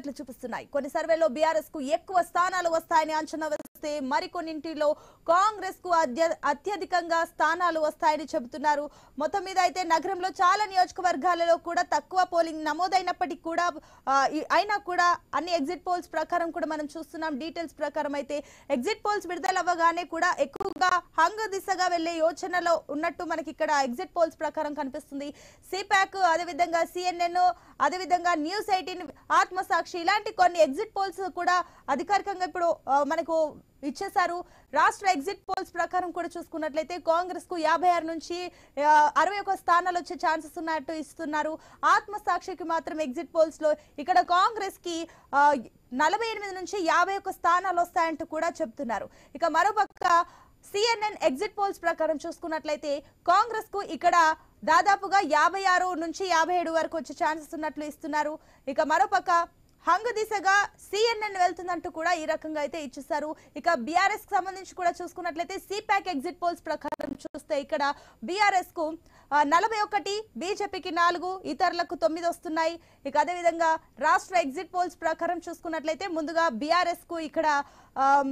రిజల్ట్లు చూపిస్తున్నాయి కొన్ని సర్వేలో బీఆర్ఎస్ కు ఎక్కువ స్థానాలు వస్తాయని అంచనా వేస్తే మరికొన్నింటిలో కాంగ్రెస్ కు అత్య- అత్యధికంగా స్థానాలు వస్తాయని చెబుతున్నారు మొత్తం మీద అయితే నగరంలో చాలా నియోజకవర్గాలలో కూడా తక్కువ పోలింగ్ నమోదైనప్పటికీ కూడా ఆ, ఈ- అయినా కూడా అన్ని ఎగ్జిట్ పోల్స్ ప్రకారం కూడా మనం చూస్తున్నాం డీటెయిల్స్ ప్రకారం అయితే ఎగ్జిట్ పోల్స్ విడుదల అవ్వగానే కూడా ఎక్కువగా హంగ దిశగా వెళ్లే యోచనలో ఉన్నట్టు మనకి ఇక్కడ ఎగ్జిట్ పోల్స్ ప్రకారం కనిపిస్తుంది సిపాక్ అదేవిధంగా సిఎన్ఎన్ అదేవిధంగా న్యూస్ ఎయిటీన్ ఆత్మసాక్షి ఇలాంటి కొన్ని ఎగ్జిట్ పోల్స్ కూడా అధికారికంగా ఇప్పుడు ఆ, మనకు ఇచ్చేశారు రాష్ట్ర ఎగ్జిట్ పోల్స్ ప్రకారం కూడా చూసుకున్నట్లయితే కాంగ్రెస్ కు యాభై ఆరు నుంచి ఆ, అరవై ఒక స్థానాలు వచ్చే ఛాన్సెస్ ఉన్నట్టు ఇస్తున్నారు ఆత్మసాక్షికి మాత్రం ఎగ్జిట్ పోల్స్ లో ఇక్కడ కాంగ్రెస్ కి ఆ, నలభై ఎనిమిది నుంచి యాభై ఒక స్థానాలు వస్తాయంటూ కూడా చెప్తున్నారు ఇక మరోపక్క సిఎన్ఎన్ ఎగ్జిట్ పోల్స్ ప్రకారం చూసుకున్నట్లయితే కాంగ్రెస్ కు ఇక్కడ దాదాపుగా యాభై ఆరు నుంచి యాభై ఏడు వరకు వచ్చే ఛాన్సెస్ ఉన్నట్లు ఇస్తున్నారు ఇక మరోపక్క హంగ దిశగా సిఎన్ఎన్ వెళ్తుందంటూ కూడా ఈ రకంగా అయితే ఇచ్చేస్తారు ఇక బీఆర్ఎస్ కి సంబంధించి కూడా చూసుకున్నట్లయితే సిపాక్ ఎగ్జిట్ పోల్స్ ప్రకారం చూస్తే ఇక్కడ బీఆర్ఎస్ కు ఆ, నలభై ఒకటి బీజేపీకి నాలుగు ఇతరులకు తొమ్మిది వస్తున్నాయి ఇక అదేవిధంగా రాష్ట్ర ఎగ్జిట్ పోల్స్ ప్రకారం చూసుకున్నట్లయితే ముందుగా బీఆర్ఎస్ కు ఇక్కడ ఆమ్,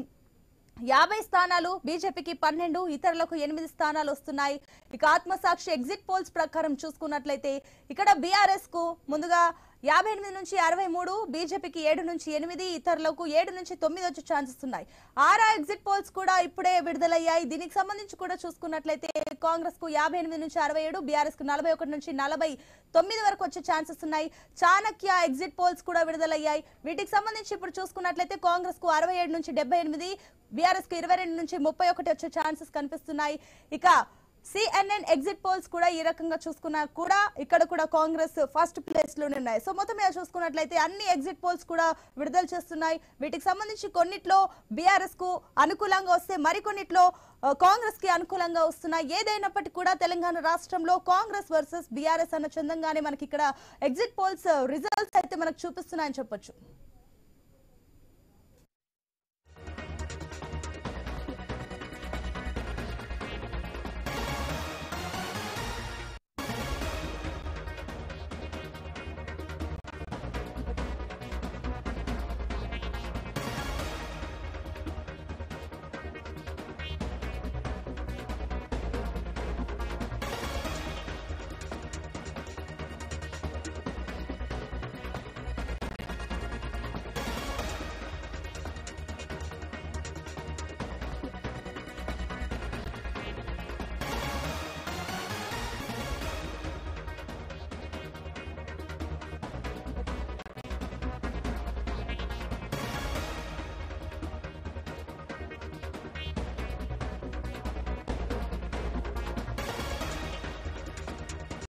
యాభై స్థానాలు బీజేపీకి పన్నెండు ఇతరులకు ఎనిమిది స్థానాలు వస్తున్నాయి ఇక ఆత్మసాక్షి ఎగ్జిట్ పోల్స్ ప్రకారం చూసుకున్నట్లయితే ఇక్కడ బీఆర్ఎస్ కు ముందుగా యాభై ఎనిమిది నుంచి అరవై మూడు బీజేపీకి ఏడు నుంచి ఎనిమిది ఇతరులకు ఏడు నుంచి తొమ్మిది వచ్చే ఛాన్సెస్ ఉన్నాయి ఆరా ఎగ్జిట్ పోల్స్ కూడా ఇప్పుడే విడుదలయ్యాయి దీనికి సంబంధించి కూడా చూసుకున్నట్లయితే కాంగ్రెస్ కు యాభై ఎనిమిది నుంచి అరవై ఏడు బీఆర్ఎస్ కు నలభై ఒకటి నుంచి నలభై తొమ్మిది వరకు వచ్చే ఛాన్సెస్ ఉన్నాయి చాణక్య ఎగ్జిట్ పోల్స్ కూడా విడుదలయ్యాయి వీటికి సంబంధించి ఇప్పుడు చూసుకున్నట్లయితే కాంగ్రెస్ కు అరవై ఏడు నుంచి డెబ్బై ఎనిమిది బీఆర్ఎస్ కు ఇరవై రెండు నుంచి ముప్పై ఒకటి వచ్చే ఛాన్సెస్ కనిపిస్తున్నాయి ఇక సిఎన్ఎన్ ఎగ్జిట్ పోల్స్ కూడా ఈ రకంగా చూసుకున్నా కూడా ఇక్కడ కూడా కాంగ్రెస్ ఫస్ట్ ప్లేస్ లోనే ఉన్నాయి సో మొత్తం మీద చూసుకున్నట్లయితే అన్ని ఎగ్జిట్ పోల్స్ కూడా విడుదల చేస్తున్నాయి వీటికి సంబంధించి కొన్నిట్లో బీఆర్ఎస్ కు అనుకూలంగా వస్తే మరికొన్నిట్లో ఆ, కాంగ్రెస్ కి అనుకూలంగా వస్తున్నాయి ఏదైనప్పటికీ కూడా తెలంగాణ రాష్ట్రంలో కాంగ్రెస్ వర్సెస్ బీఆర్ఎస్ అన్న చందంగానే మనకి ఇక్కడ ఎగ్జిట్ పోల్స్ రిజల్ట్స్ అయితే మనకు చూపిస్తున్నాయని చెప్పొచ్చు